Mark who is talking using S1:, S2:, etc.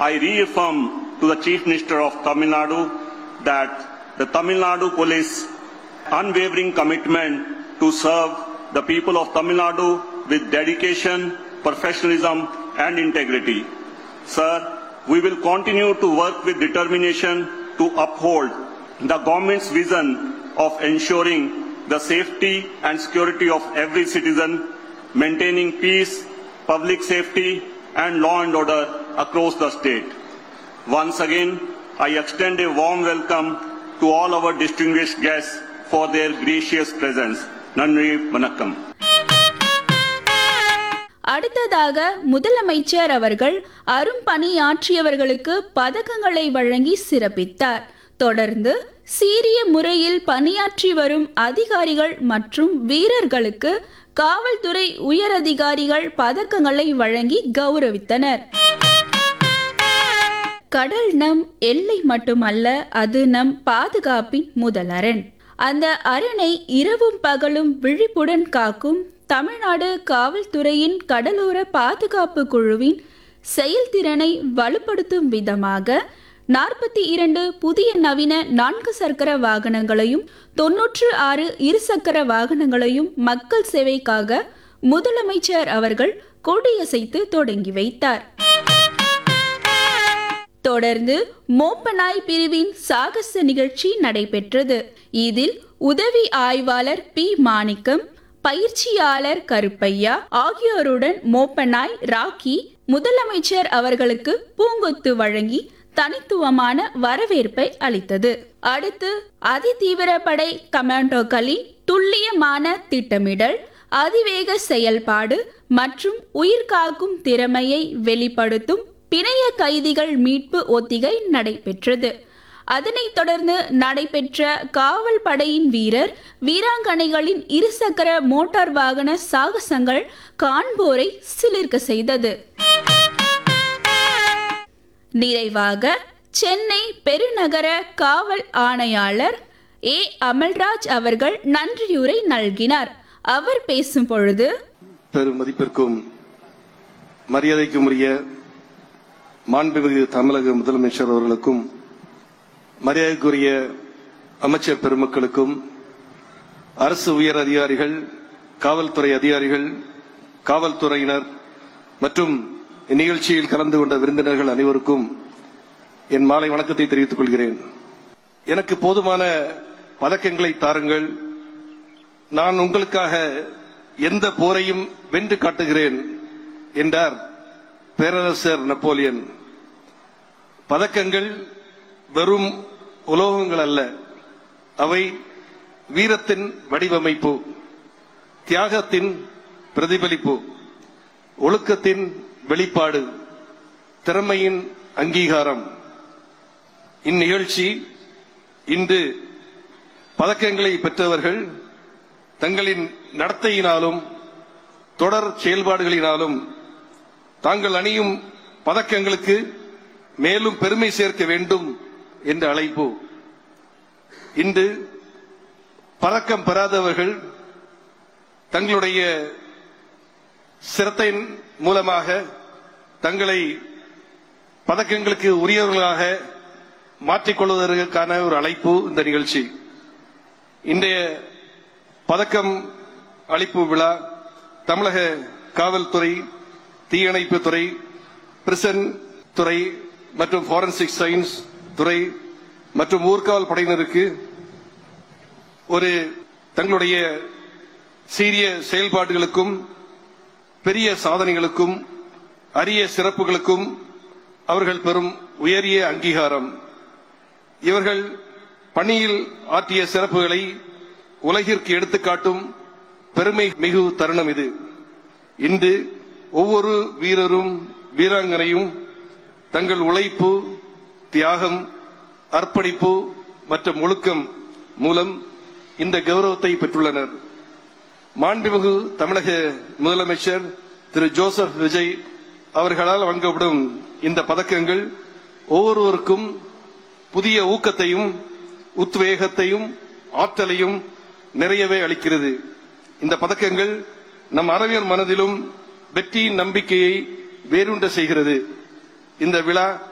S1: I reaffirm to the Chief Minister of Tamil Nadu that the Tamil Nadu Police unwavering commitment to serve the people of Tamil Nadu with dedication, professionalism and integrity. Sir, we will continue to work with determination to uphold the government's vision of ensuring the safety and security of every citizen, maintaining peace, public safety and law and order across the state. Once again, I extend a warm welcome to all our distinguished guests for their gracious presence. Nandri Vanakkam.
S2: அடுத்ததாக முதலமைச்சர் அவர்கள் அரும்பணியாற்றியவர்களுக்கு பதக்கங்களை வழங்கி சிறப்பித்தார் தொடர்ந்து சீரிய முறையில் பணியாற்றி வரும் அதிகாரிகள் மற்றும் வீரர்களுக்கு காவல்துறை உயரதிகாரிகள் பதக்கங்களை வழங்கி கௌரவித்தனர் கடல் நம் எல்லை மட்டுமல்ல அது நம் பாதுகாப்பின் முதலரண் அந்த அரணை இரவும் பகலும் விழிப்புடன் காக்கும் தமிழ்நாடு காவல்துறையின் கடலோர பாதுகாப்பு குழுவின் செயல்திறனை வலுப்படுத்தும் விதமாக நாற்பத்தி இரண்டு புதிய நவீன நான்கு சக்கர வாகனங்களையும் தொன்னூற்று ஆறு இருசக்கர வாகனங்களையும் மக்கள் சேவைக்காக முதலமைச்சர் அவர்கள் கொடியசைத்து தொடங்கி வைத்தார் தொடர்ந்து மோப்பநாய் பிரிவின் சாகச நிகழ்ச்சி நடைபெற்றது இதில் உதவி ஆய்வாளர் பி மாணிக்கம் பயிற்சியாளர் கருப்பையா ஆகியோருடன் மோப்பநாய் ராக்கி முதலமைச்சர் அவர்களுக்கு பூங்கொத்து வழங்கி தனித்துவமான வரவேற்பை அளித்தது அடுத்து அதிதீவிர படை கமாண்டோக்களின் துல்லியமான திட்டமிடல் அதிவேக செயல்பாடு மற்றும் உயிர்காக்கும் திறமையை வெளிப்படுத்தும் பிணைய கைதிகள் மீட்பு ஒத்திகை நடைபெற்றது அதனைத் தொடர்ந்து நடைபெற்ற காவல் படையின் வீரர் வீராங்கனைகளின் இருசக்கர மோட்டார் வாகன சாகசங்கள் காண்போரை சிலிர்க்க செய்தது நிறைவாக சென்னை பெருநகர காவல் ஆணையாளர் ஏ அமல்ராஜ் அவர்கள் நன்றியுரை நல்கினார் அவர் பேசும் பொழுது
S3: பெரும் மதிப்பிற்கும் மரியாதைக்கும் உரிய மாண்புமிகு தமிழக முதலமைச்சர் அவர்களுக்கும் மரியாதைக்குரிய அமைச்சர் பெருமக்களுக்கும் அரசு உயர் அதிகாரிகள் காவல்துறை அதிகாரிகள் காவல்துறையினர் மற்றும் இந்நிகழ்ச்சியில் கலந்து கொண்ட விருந்தினர்கள் அனைவருக்கும் என் மாலை வணக்கத்தை தெரிவித்துக் கொள்கிறேன் எனக்கு போதுமான பதக்கங்களை தாருங்கள் நான் உங்களுக்காக எந்த போரையும் வென்று காட்டுகிறேன் என்றார் பேரரசர் நெப்போலியன் பதக்கங்கள் வெறும் உலோகங்கள் அல்ல அவை வீரத்தின் வடிவமைப்பு தியாகத்தின் பிரதிபலிப்பு ஒழுக்கத்தின் வெளிப்பாடு திறமையின் அங்கீகாரம் இந்நிகழ்ச்சி இன்று பதக்கங்களை பெற்றவர்கள் தங்களின் நடத்தையினாலும் தொடர் செயல்பாடுகளினாலும் தாங்கள் அணியும் பதக்கங்களுக்கு மேலும் பெருமை சேர்க்க வேண்டும் என்ற அழைப்பு இன்று பதக்கம் பெறாதவர்கள் தங்களுடைய சிரத்தையின் மூலமாக தங்களை பதக்கங்களுக்கு உரியவர்களாக மாற்றிக்கொள்வதற்கான ஒரு அழைப்பு இந்த நிகழ்ச்சி இன்றைய பதக்கம் அளிப்பு விழா தமிழக காவல்துறை தீயணைப்பு துறை பிரிசன் துறை மற்றும் ஃபாரன்சிக் சயின்ஸ் துறை மற்றும் ஊர்காவல் படையினருக்கு ஒரு தங்களுடைய சீரிய செயல்பாடுகளுக்கும் பெரிய சாதனைகளுக்கும் அரிய சிறப்புகளுக்கும் அவர்கள் பெறும் உயரிய அங்கீகாரம் இவர்கள் பணியில் ஆற்றிய சிறப்புகளை உலகிற்கு எடுத்துக்காட்டும் பெருமை மிகு தருணம் இது இன்று ஒவ்வொரு வீரரும் வீராங்கனையும் தங்கள் உழைப்பு தியாகம் அர்ப்பணிப்பு மற்றும் ஒழுக்கம் மூலம் இந்த கௌரவத்தை பெற்றுள்ளனர் மாண்புமிகு தமிழக முதலமைச்சர் திரு ஜோசப் விஜய் அவர்களால் வழங்கப்படும் இந்த பதக்கங்கள் ஒவ்வொருவருக்கும் புதிய ஊக்கத்தையும் உத்வேகத்தையும் ஆற்றலையும் நிறையவே அளிக்கிறது இந்த பதக்கங்கள் நம் அறிவியல் மனதிலும் வெற்றியின் நம்பிக்கையை வேரூண்ட செய்கிறது இந்த விழா